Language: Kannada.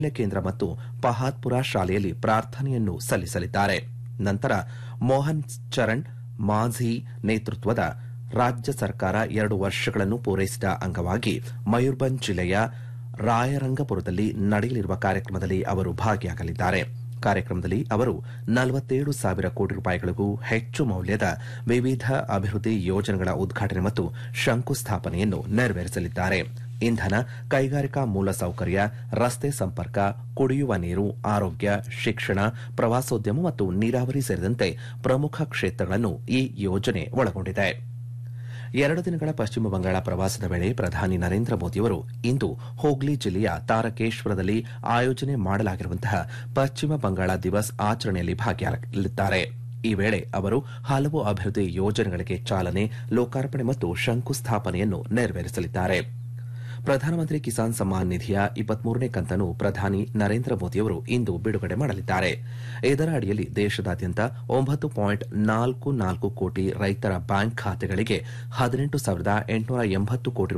ಕೇಂದ್ರ ಮತ್ತು ಪಹಾದ್ಪುರ ಶಾಲೆಯಲ್ಲಿ ಪ್ರಾರ್ಥನೆಯನ್ನು ಸಲ್ಲಿಸಲಿದ್ದಾರೆ ನಂತರ ಮೋಹನ್ ಚರಣ್ ಮಾಝಿ ನೇತೃತ್ವದ ರಾಜ್ಯ ಸರ್ಕಾರ ಎರಡು ವರ್ಷಗಳನ್ನು ಪೂರೈಸಿದ ಅಂಗವಾಗಿ ಮಯೂರ್ಭಂಜ್ ಜಿಲ್ಲೆಯ ರಾಯರಂಗಪುರದಲ್ಲಿ ನಡೆಯಲಿರುವ ಕಾರ್ಯಕ್ರಮದಲ್ಲಿ ಅವರು ಭಾಗಿಯಾಗಲಿದ್ದಾರೆ ಕಾರ್ಯಕ್ರಮದಲ್ಲಿ ಅವರು ನಲವತ್ತೇಳು ಸಾವಿರ ಕೋಟಿ ರೂಪಾಯಿಗಳಿಗೂ ಹೆಚ್ಚು ಮೌಲ್ಯದ ವಿವಿಧ ಅಭಿವೃದ್ಧಿ ಯೋಜನೆಗಳ ಉದ್ಘಾಟನೆ ಮತ್ತು ಶಂಕುಸ್ಥಾಪನೆಯನ್ನು ನೆರವೇರಿಸಲಿದ್ದಾರೆ ಇಂಧನ ಕೈಗಾರಿಕಾ ಮೂಲಸೌಕರ್ಯ ರಸ್ತೆ ಸಂಪರ್ಕ ಕುಡಿಯುವ ನೀರು ಆರೋಗ್ಯ ಶಿಕ್ಷಣ ಪ್ರವಾಸೋದ್ಯಮ ಮತ್ತು ನೀರಾವರಿ ಸೇರಿದಂತೆ ಪ್ರಮುಖ ಕ್ಷೇತ್ರಗಳನ್ನು ಈ ಯೋಜನೆ ಒಳಗೊಂಡಿದೆ ಎರಡು ದಿನಗಳ ಪಶ್ಚಿಮ ಬಂಗಾಳ ಪ್ರವಾಸದ ವೇಳೆ ಪ್ರಧಾನಿ ನರೇಂದ್ರ ಮೋದಿಯವರು ಇಂದು ಹೋಗ್ಲಿ ಜಿಲ್ಲೆಯ ತಾರಕೇಶ್ವರದಲ್ಲಿ ಆಯೋಜನೆ ಮಾಡಲಾಗಿರುವಂತಹ ಪಶ್ಚಿಮ ಬಂಗಾಳ ದಿವಸ್ ಆಚರಣೆಯಲ್ಲಿ ಭಾಗಿಯಾಗಲಿದ್ದಾರೆ ಈ ವೇಳೆ ಅವರು ಹಲವು ಅಭಿವೃದ್ಧಿ ಯೋಜನೆಗಳಿಗೆ ಚಾಲನೆ ಲೋಕಾರ್ಪಣೆ ಮತ್ತು ಶಂಕುಸ್ಥಾಪನೆಯನ್ನು ನೆರವೇರಿಸಲಿದ್ದಾರೆ ಪ್ರಧಾನಮಂತ್ರಿ ಕಿಸಾನ್ ಸಮ್ಮಾನ್ ನಿಧಿಯ ಇಪ್ಪತ್ಮೂರನೇ ಕಂತನ್ನು ಪ್ರಧಾನಿ ನರೇಂದ್ರ ಮೋದಿಯವರು ಇಂದು ಬಿಡುಗಡೆ ಮಾಡಲಿದ್ದಾರೆ ಇದರ ಅಡಿಯಲ್ಲಿ ದೇಶದಾದ್ಯಂತ ಒಂಬತ್ತು ಪಾಯಿಂಟ್ ನಾಲ್ಕು ನಾಲ್ಕು ಕೋಟಿ ರೈತರ ಬ್ಯಾಂಕ್ ಖಾತೆಗಳಿಗೆ ಹದಿನೆಂಟು ಸಾವಿರದ ಎಂಟುನೂರ ಎಂಬತ್ತು ಕೋಟಿ